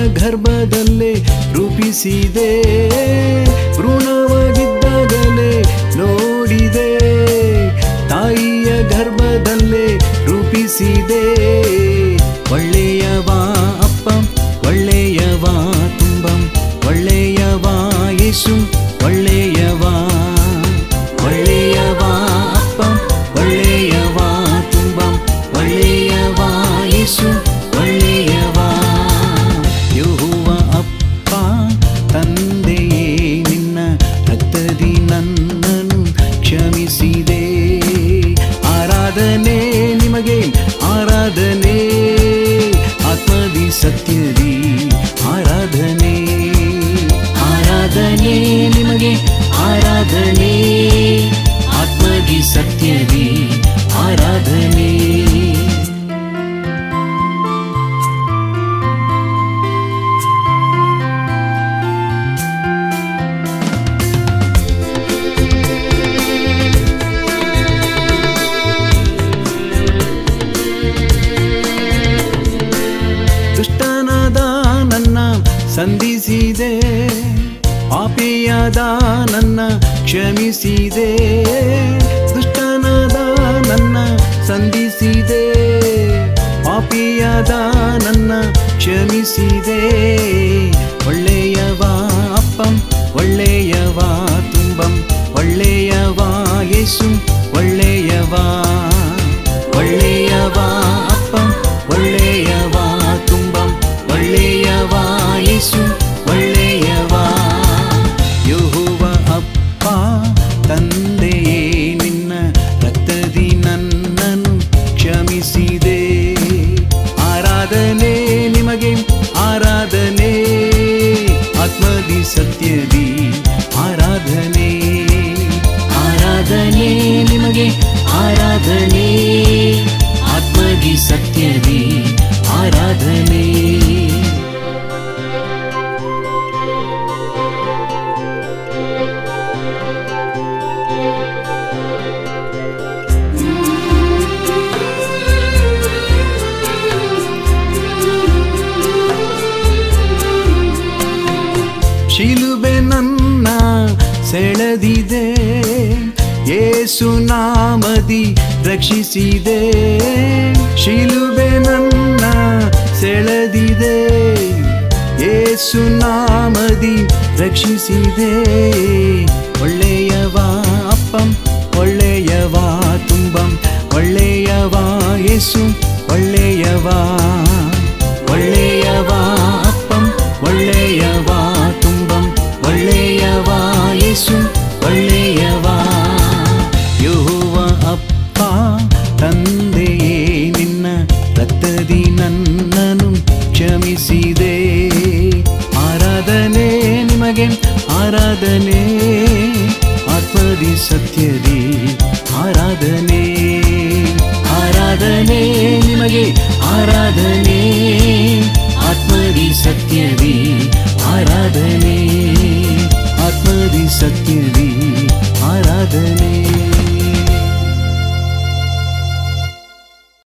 ಗರ್ಭದಲ್ಲೇ ರೂಪಿಸಿದೆ ಭ್ರೂಣವಾಗಿದ್ದಾಗಲೇ ನೋಡಿದೆ ತಾಯಿಯ ಗರ್ಭದಲ್ಲೇ ರೂಪಿಸಿದೆ ಒಳ್ಳೆಯವಾ ಅಪ್ಪ ಒಳ್ಳೆಯವಾ ತುಂಬಂ ಒಳ್ಳೆಯವಾ ಯೇಸು ಒಳ್ಳೆಯವಾ ಒಳ್ಳೆಯವಾ ಅಪ್ಪ ಒಳ್ಳೆಯವಾ ತುಂಬಂ ಒಳ್ಳೆಯವಾ ಯೇಸು ಒಳ್ಳೆಯವಾ ಯೆಹೋವ ಅಪ್ಪ ತಂದೆಯೇ ನಿನ್ನ ರಕ್ತದಿ ನನ್ನನ್ನು ಕ್ಷಮಿಸಿದೆ ಆರಾಧನೆ ನಿಮಗೆ ಆರಾಧನೆ ಆತ್ಮದಿ ಸತ್ಯದಿ ಆರಾಧನೆ ಆರಾಧನೆ ನಿಮಗೆ ಆರಾಧನೆ ಆತ್ಮದಿ ಸತ್ಯದಿ ಆರಾಧನೆ ದುಷ್ಟನಾದ ನನ್ನ ಸಂಧಿಸಿದೆ ಪಾಪಿಯಾದ ನನ್ನ ಕ್ಷಮಿಸಿದೆ ದುಷ್ಟನಾದ ನನ್ನ ಸಂಧಿಸಿದೆ ಪಾಪಿಯಾದ ನನ್ನ ಕ್ಷಮಿಸಿದೆ ಒಳ್ಳೆಯವಾ ಅಪ್ಪಂ ಒಳ್ಳೆಯವಾ ತುಂಬಂ ಒಳ್ಳೆಯವಾ ಯೇಸು ಒಳ್ಳೆಯವಾ ಒಳ್ಳೆಯವಾ ಅಪ್ಪಂ ಒಳ್ಳೆಯವಾ ತುಂಬಂ ಒಳ್ಳೆಯವಾ ಯೇಸು ಒಳ್ಳೆಯವಾ ಯೆಹೋವ ಅಪ್ಪ ತಂದೆಯೇ ನಿನ್ನ ರಕ್ತದಿ ನನ್ನನ್ನು ಕ್ಷಮಿಸಿದೆ ಆರಾಧನೆ ನಿಮಗೆ ಆರಾಧನೆ ಆತ್ಮದಿ ಸತ್ಯದಿ ಆರಾಧನೆ ಆರಾಧನೆ ನಿಮಗೆ ಆರಾಧನೆ ಆತ್ಮದಿ ಸತ್ಯದಿ ಆರಾಧನೆ ಶಿಲುಬೆ ನನ್ನ ಸೆಳೆದಿದೆ ಯೇಸು ನಾಮದಿ ರಕ್ಷಿಸಿದೆ ಶಿಲುಬೆ ನನ್ನ ಸೆಳೆದಿದೆ ಯೇಸು ನಾಮದಿ ರಕ್ಷಿಸಿದೆ ಒಳ್ಳೆಯವಾ ಅಪ್ಪಂ ಒಳ್ಳೆಯವಾ ತುಂಬಂ ಒಳ್ಳೆಯವಾ ಯೇಸು ಒಳ್ಳೆಯವಾ ಒಳ್ಳೆಯವಾ ಅಪ್ಪಂ ಒಳ್ಳೆಯವಾ ತುಂಬಂ ಒಳ್ಳೆಯವಾ ಯೇಸು ಒಳ್ಳೆಯವಾ ಯೆಹೋವ ಅಪ್ಪ ತಂದೆಯೇ ನಿನ್ನ ರಕ್ತದಿ ನನ್ನನ್ನು ಕ್ಷಮಿಸಿದೆ ಆರಾಧನೆ ನಿಮಗೆ ಆರಾಧನೆ ಆತ್ಮದಿ ಸತ್ಯದಿ ಆರಾಧನೆ ಆರಾಧನೆ ನಿಮಗೆ ಆರಾಧನೆ